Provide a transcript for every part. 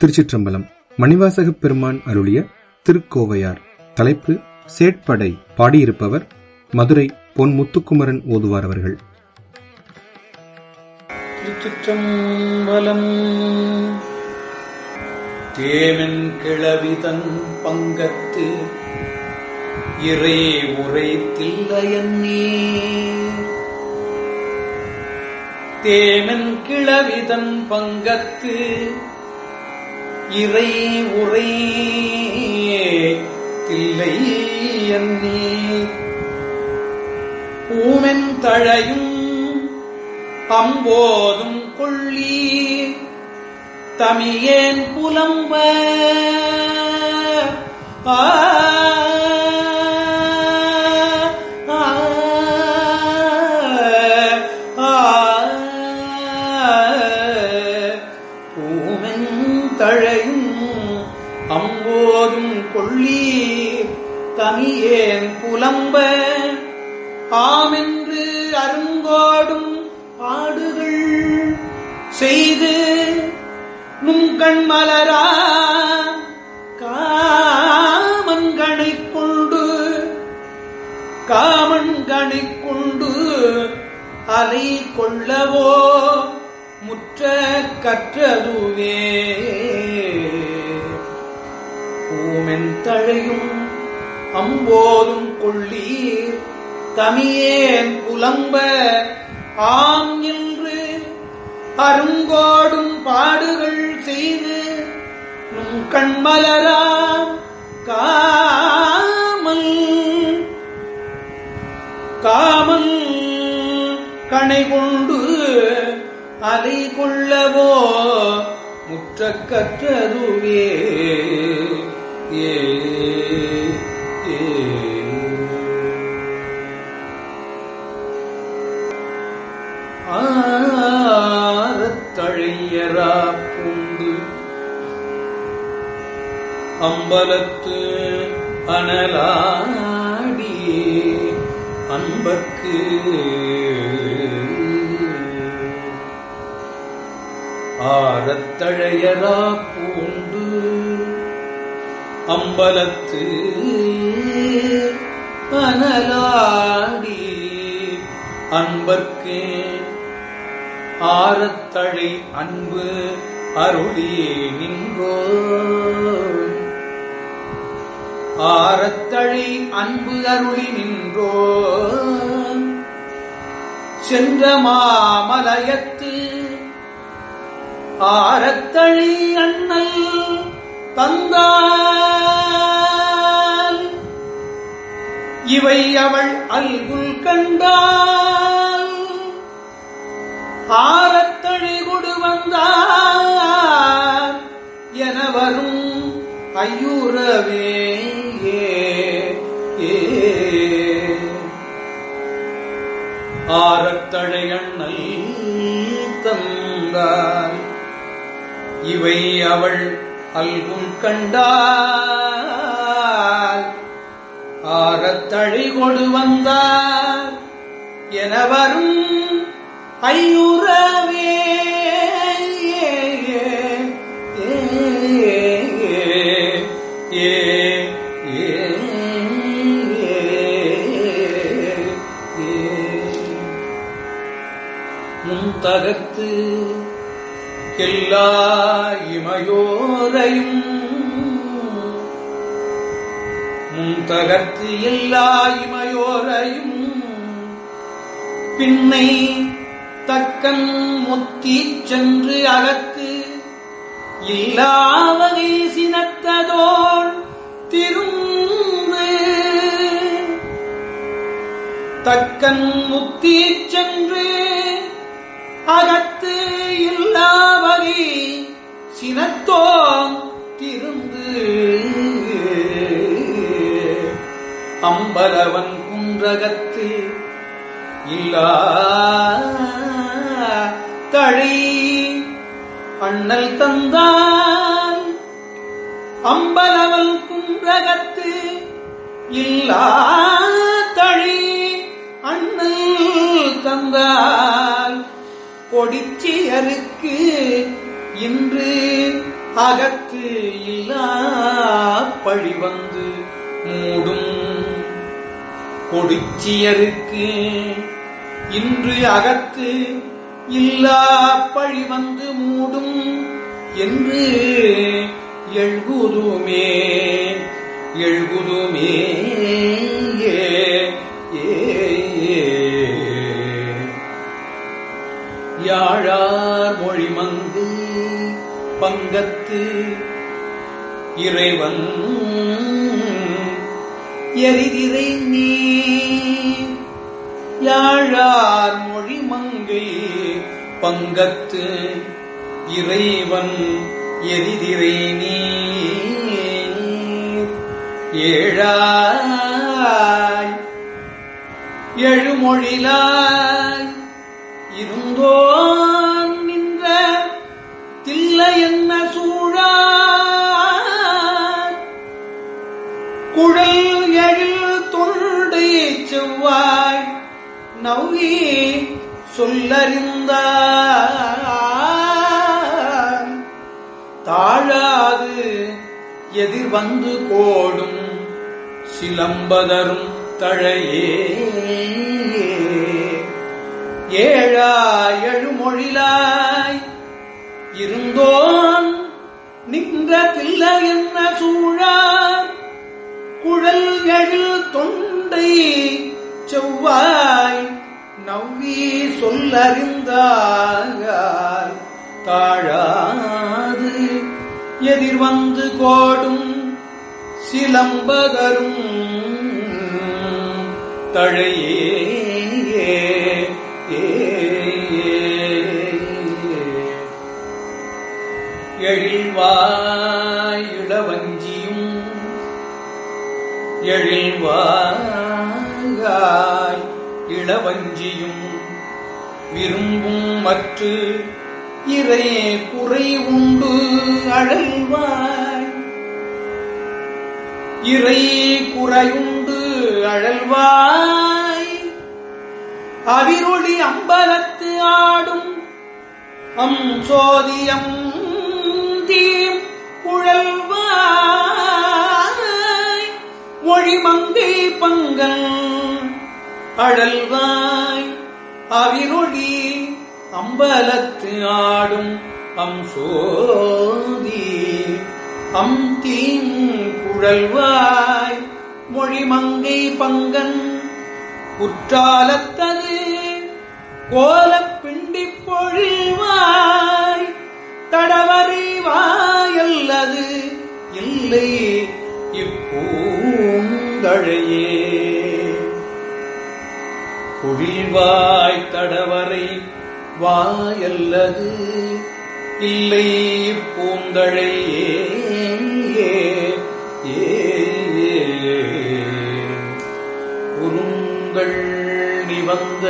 திருச்சிற்றம்பலம் மணிவாசகப் பெருமான் அருளிய திருக்கோவையார் தலைப்பு சேட்படை பாடியிருப்பவர் மதுரை பொன் முத்துக்குமரன் ஓதுவார் அவர்கள் திருச்சிற்றம்பலம் தேமென் கிளவிதன் பங்கத்து இறை உரை தில்லையன்னே தேமென் கிளவிதன் பங்கத்து இறை உரை தில்லை அன்னே பூமென் தழையும் அம்போதும் கொள்ளி தமியேன் புலம்ப ஆ, ஆ, ஆ, பூமென் தழையும் அம்போதும் கொள்ளி தமியேன் புலம்ப ஆமென்று அருங்கோடும் பாடுகள் செய்து நுங்கண் மலரா காமன்கணைக் கொண்டு காமன்கணைக் கொண்டு அலை கொள்ளவோ முற்ற கற்றதுவே பூமென் தழையும் அம்போதும் கொள்ளீர் தமியேன் புலம்ப ஆம் என்று அருங்கோடும் பாடுகள் செய்து நும் கண்மலரா காமல் காமல் கணை கொண்டு அலை கொள்ளவோ முற்ற கற்றதுவே ஏ ஏ ஆரத்தழையரா பூண்டு அம்பலத்து அனலாடி அன்பர்க்கு ஆரத்தழையரா பூண்டு அம்பலத்து அனலாடி அன்பர்க்கு ஆரத்தழை அன்பு அருளி நின்றோ ஆரத்தழை அன்பு அருளி நின்றோ சென்ற மாமலயத்து ஆரத்தழை அண்ணல் தந்தால் இவை அவள் அல்குல் கண்டால் ஆரத்தழி கொடு வந்தார் என வரும் ஐயூரவே ஏ, ஏ. ஆரத்தழை அண்ணல் தந்தார் இவை அவள் அல்குல் கண்டால் ஆரத்தழி கொடு வந்தார் என வரும் ஐயுறவே முந்தகத்து எல்லா இமையோரையும் முந்தகத்து எல்லா இமையோரையும் பின்னை தக்கன் முத்தி சென்று அகத்து இல்லா வகை சினத்ததோள் திரும்பு தக்கன் முத்தி சென்று அகத்து இல்லா வகை சினத்தோம் திருந்து அம்பலவன் குன்றகத்து இல்லா தழை அண்ணல் தந்தான் அம்பலவல் குன்றகத்து இல்லா தழி அண்ணல் தந்தால் கொடிச்சியருக்கு இன்று அகத்து இல்லா பழி வந்து மூடும் கொடுச்சியருக்கு இன்று அகத்து இல்லா பழி வந்து மூடும் என்று எழுகுதுமே எழுகுதுமே ஏ ஏ யாழார் மொழிமங்கு பங்கத்து இறைவன் எரிதிரை நீ யாழார் மொழிமங்கை பங்கத்து இறைவன் எரிதிரை நீ ஏழாய் எழுமொழிலாய் இருந்தோன் நின்ற தில்லை என்ன சூழார் குழல் எழில் தொண்டை செவ்வாய் நவ்வி சொல்லறிந்தார் தாழாது எதிர் வந்து கோடும் சிலம்பதரும் தழையே ஏழாய் எழுமொழிலாய் இருந்தோன் நின்ற தில்ல என்ன சூழார் குழல் எழில் தொண்டை செவ்வாய் நவ்வி சொல்லறிந்தார் தாழாது எதிர் வந்து கோடும் சிலம்பதரும் தழையே எழில்வாய் இளவஞ்சியும் எழில்வாய் இளவஞ்சியும் விரும்பும் மற்று இறை குறை உண்டு அழல்வாய் இறை குறையுண்டு அழல்வாய் அவிரொளி அம்பலத்து ஆடும் அம் சோதியம் தீம் குழல்வாய் மொழிமங்கை பங்கல் அழல்வாய் அவிரொளி அம்பலத்து ஆடும் அம் சோதி அம் தீம் குழல்வாய் மொழிமங்கை பங்கன் குற்றாலத்தது கோலப் பிண்டி பொழிவாய் தடவறிவாயல்லது இல்லை இப்பூந்தழையே குழிவாய் தடவரை வாயல்லது இல்லை இப்பூந்தழையே ஏ குறுங்கள் நிவந்த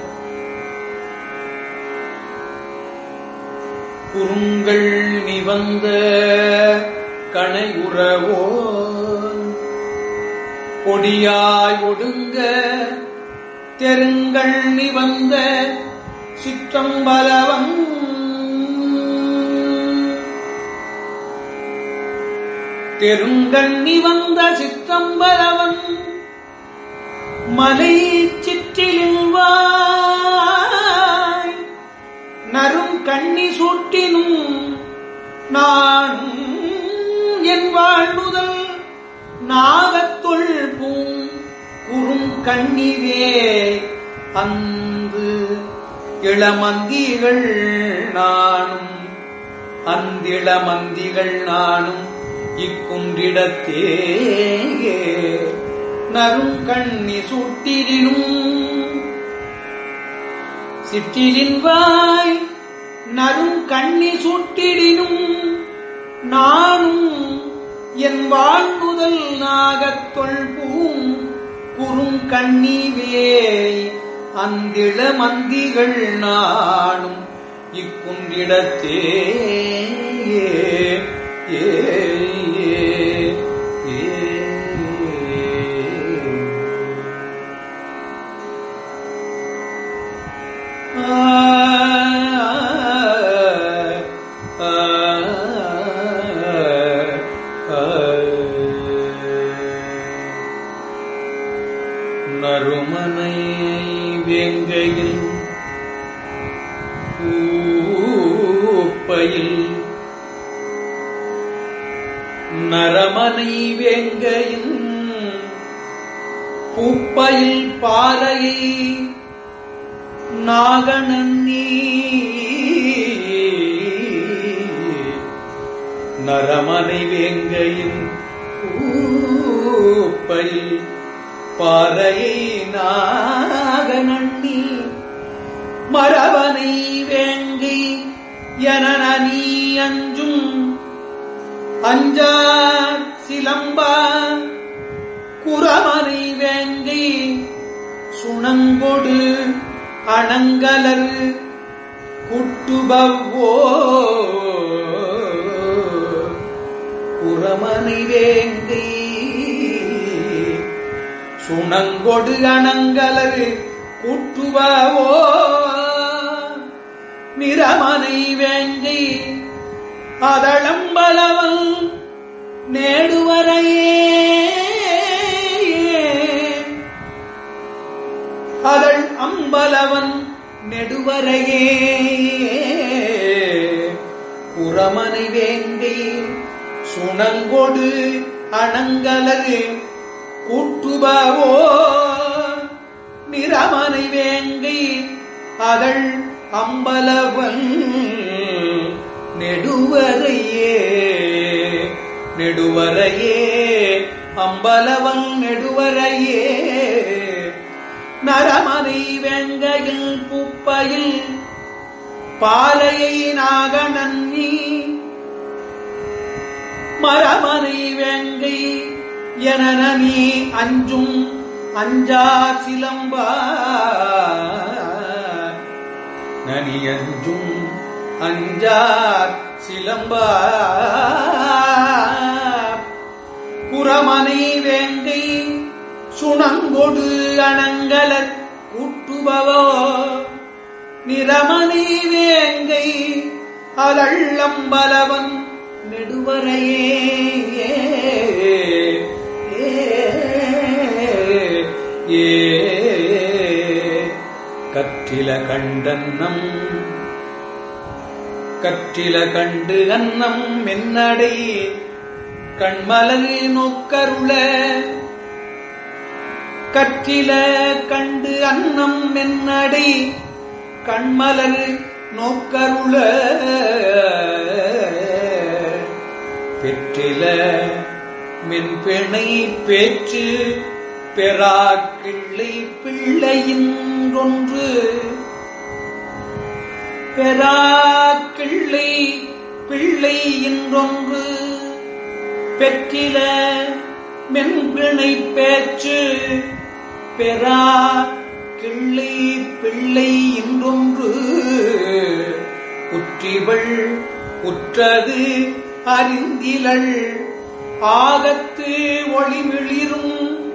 குறுங்கள் நிவந்த கணையுறவோ பொடியாய் ஒடுங்க தெருங்கள் நிவந்த சிற்றம்பலவம் தெருங்கண்ணி வந்த சிற்றம்பலவன் மலை சிற்றிலில் வாய் நரும் கண்ணி சூட்டினும் நான் என் வாழ்வுதல் நாகத்துள் பூம் குறும் கண்ணிவே அந்து இளமந்திகள் நானும் அந்திளமந்திகள் நானும் இக்குன்றிடத்தே நரும் கண்ணி சுட்டிரினும் சிற்றிலின் வாய் நரும் கண்ணி சுட்டிடினும் நானும் என் வாழ்முதல் நாகத்தொள் பூம் குறும் கண்ணீவே அந்திள மந்திகள் நானும் இக்குன்றிடத்தே ஏ ஏ ஏ ஆ ஆ நரமனை வேங்கையின் பூப்பையில் பாறையை நாகனன்னி நரமனை வேங்கையின் பூப்பையில் பாறையை நாகனண்ணி மரவனை வேங்கை என நீ அஞ்சும் அஞ்சார் சிலம்பா குரமனை வேங்கை சுணங்கொடு அணங்கலர் குட்டுபவோ குரமனை வேங்கை சுணங்கொடு அணங்கலர் குட்டுபவோ நிறமனை வேங்கை அதளம்பலவன் நேடுவரையே அதள் அம்பலவன் நெடுவரையே புறமனை வேங்கை சுணங்கொடு அணங்கலகு கூட்டுபவோ நிறமனை வேங்கை அதள் அம்பலவன் நெடுவரையே நெடுவரையே அம்பலவன் நெடுவரையே நரமனை வெங்கையில் குப்பையில் பாலையை நாகநன்னி மரமனை வேங்கை என நீ அஞ்சும் அஞ்சா சிலம்பா நனி அஞ்சும் அஞ்சார் சிலம்பா புறமனை வேங்கை சுணங்கொடு அணங்கலர் கூட்டுபவோ நிறமனை வேங்கை அதள்ளம்பலவன் நெடுவரையே ஏ கற்றில கண்டன்னம் கற்றில கண்டு அன்னம் மென்னடை கண்மலர் நோக்கருள கற்றில கண்டு அன்னம் மென்னடை கண்மலர் நோக்கருள பெற்றில மென்பிணை பேச்சு பெறா கிள்ளை பிள்ளையின்றொன்று பெறா கிள்ளை பிள்ளை என்றொன்று பெற்றில மென்பிணை பேச்சு பெறா கிள்ளை பிள்ளை என்றொன்று உற்றிவள் உற்றது அறிந்திலள் ஆகத்து ஒளிமிளிரும்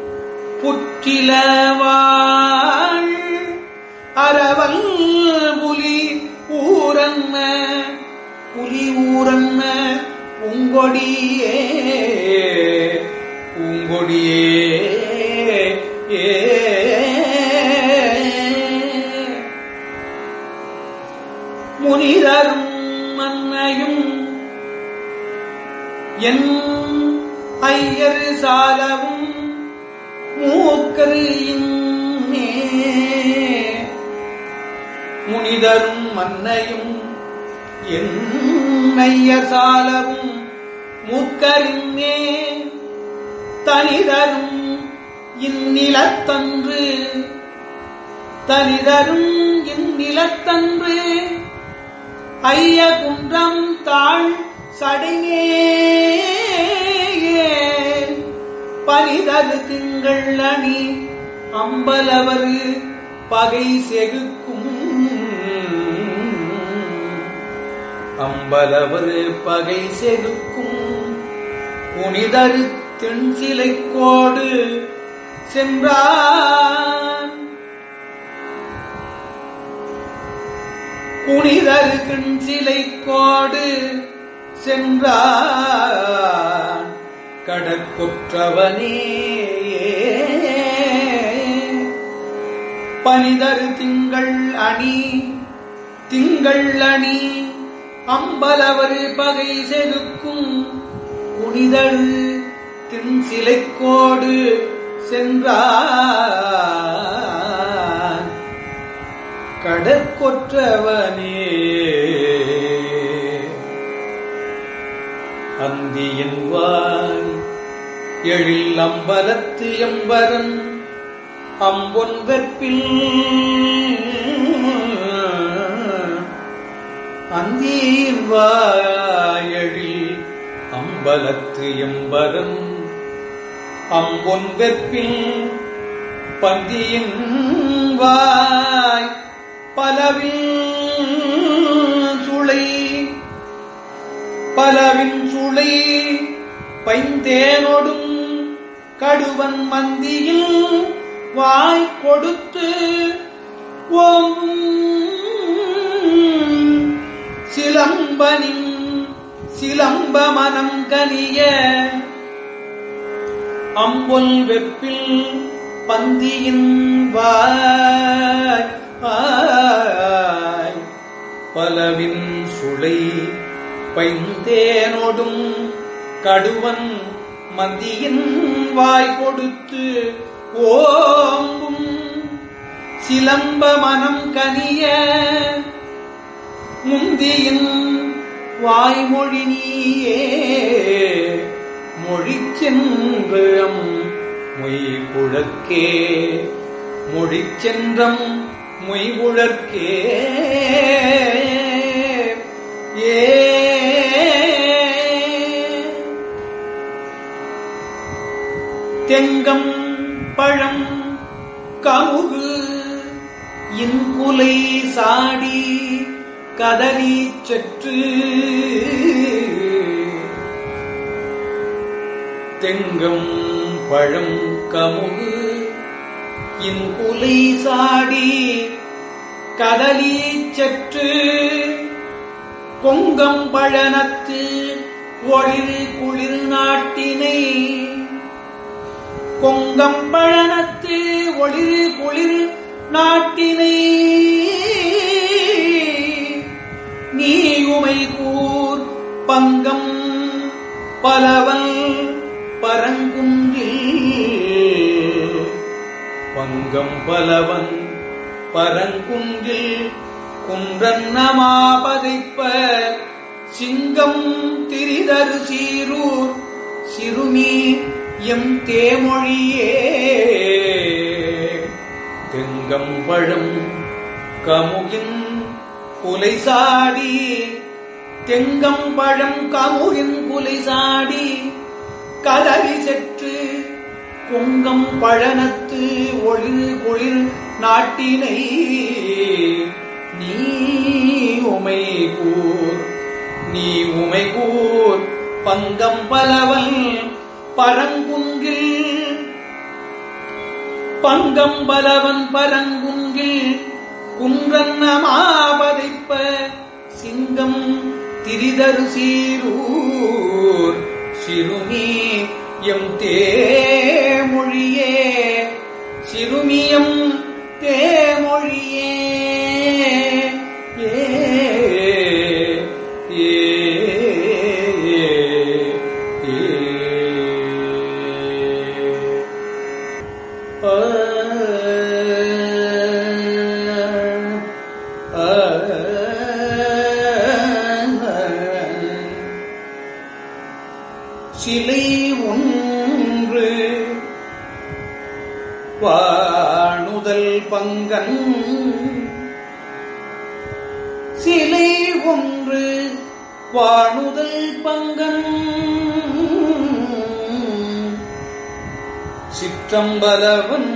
புற்றிலவாள் அரவல் புலி ஊரன்ன புலி ஊரன்ன உங்கொடியே உங்கொடியே ஏ முனிதரும் மன்னையும் என் ஐயர் சாலவும் மூக்கரு இன்னே முனிதரும் மன்னையும் என் ஐயர் சாலவும் மூக்கரின்னே தனிதரும் இந்நிலத்தன்று தனிதரும் இந்நிலத்தன்று ஐய குன்றம் தாழ் சடைமே பனிதரு திங்கள் அணி அம்பலவர் பகை செகுக்கும் அம்பலவர் பகை செகுக்கும் புனிதரு தென்சிலை கோடு சென்றான் புனிதரு கிண்சிலை கோடு சென்றான் கடற்குற்றவனே பனிதரு திங்கள் அணி திங்கள் அணி அம்பலவர் பகை செதுக்கும் புனிதழ் தின் சிலைக்கோடு சென்றான் கடற்கொற்றவனே அந்தியின் வாய் எழில் அம்பலத்து எம்பரன் அம்பொன் வெற்பில் அந்தியின் வாயழில் அம்பலத்து எம்பரன் அம்பொன் வெற்பில் பந்தியின் வாய் பலவில் சுளை பலவின் சுளை பைந்தேனொடும் கடுவன் மந்தியில் வாய் கொடுத்து ஓம் சிலம்பனின் சிலம்ப மனம் கனிய அம்பொல் வெப்பில் பந்தியின் வாய் ஆய். பலவின் சுளை பைந்தேனோடும் கடுவன் மந்தியின் வாய் கொடுத்து ஓம்பும் சிலம்ப மனம் கனிய முந்தியின் வாய்மொழி நீயே மொழி சென்று அம் மொய் குழற்கே மொழி சென்றம் மொய் குழற்கே ஏ தெங்கம் பழம் கமுகு இன்குலை சாடி கதறி சற்று தெங்கம் பழம் கமுகு இன்குலை சாடி கதலி சற்று பொங்கம் பழனத்து ஒளிர் குளிர் நாட்டினை பொங்கம் பழனத்து ஒளிர் குளிர் நாட்டினை நீ உமை கூர் பங்கம் பலவல் பரங்குன்றில் பங்கம் பலவன் பரங்குன்றில் குன்றன்னமா பதைப்ப சிங்கம் திரிதரு சீரூர் சிறுமி எம் தேமொழியே தெங்கம்பழம் கமுகின் குலை சாடி தெங்கம்பழம் கமுகின் குலை சாடி கதறி செற்று பொங்கம் பழனத்து ஒளிர் குளிர் நாட்டினை நீ உமை கூர் நீ உமை கூர் பங்கம் பலவல் பரங்குன்றில் பங்கம் பலவன் பரங்குன்றில் குன்றன்னமாவதைப்ப சிங்கம் திரிதரு சீரூர் சிறுமி எம் தேமொழியே சிறுமியம் தேமொழியே ஏ ஏ ஏ சிலை ஒன்று வாணுதல் பங்கன் சிலை ஒன்று வாணுதல் பங்கன் சிற்றம்பலவன்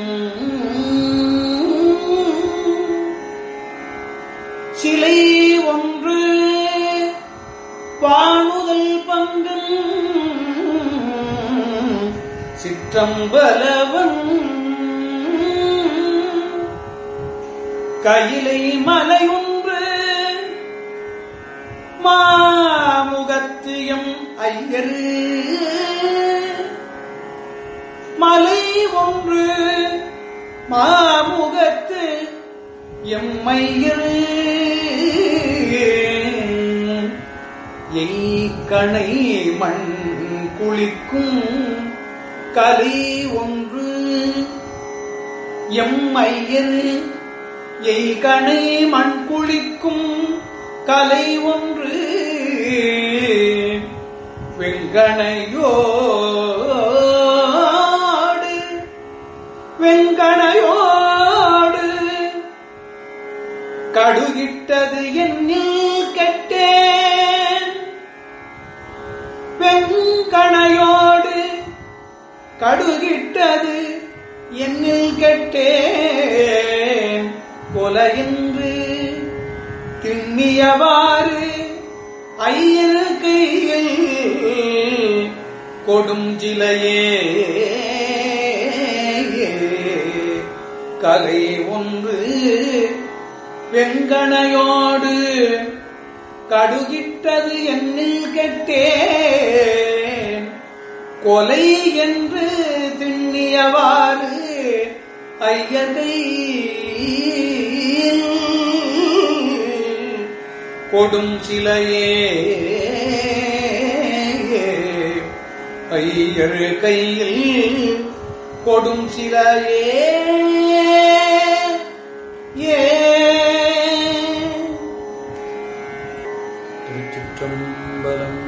சிலை ஒன்று வாணுதல் பங்கன் சிற்றம்பலவன் கையிலை மலை ஒன்று மாமுகத்து எம் ஐயரு மலை ஒன்று மாமுகத்து எம்மையரு எய்கணை மண் குளிக்கும் கலை ஒன்று எம்மையர் எய்கணை மண் குளிக்கும் கலை ஒன்று வெங்கணையோடு வெங்கணையோடு கடுகிட்டது என்னில் கெட்டேன் வெங்கணையோடு கடுகிட்டது என்னில் கெட்டேன் கொலையின்று திண்ணியவாறு ஐயர் கையில் கொடும் சிலையே கலை ஒன்று வெங்கணையோடு கடுகிட்டது என்னில் கெட்டேன் கொலை என்று திண்ணியவாறு ஐயதை கொடும் சிலையே ஐயர் கையில் கொடும் சிலையே ஏ திருச்சிற்றம்பலம்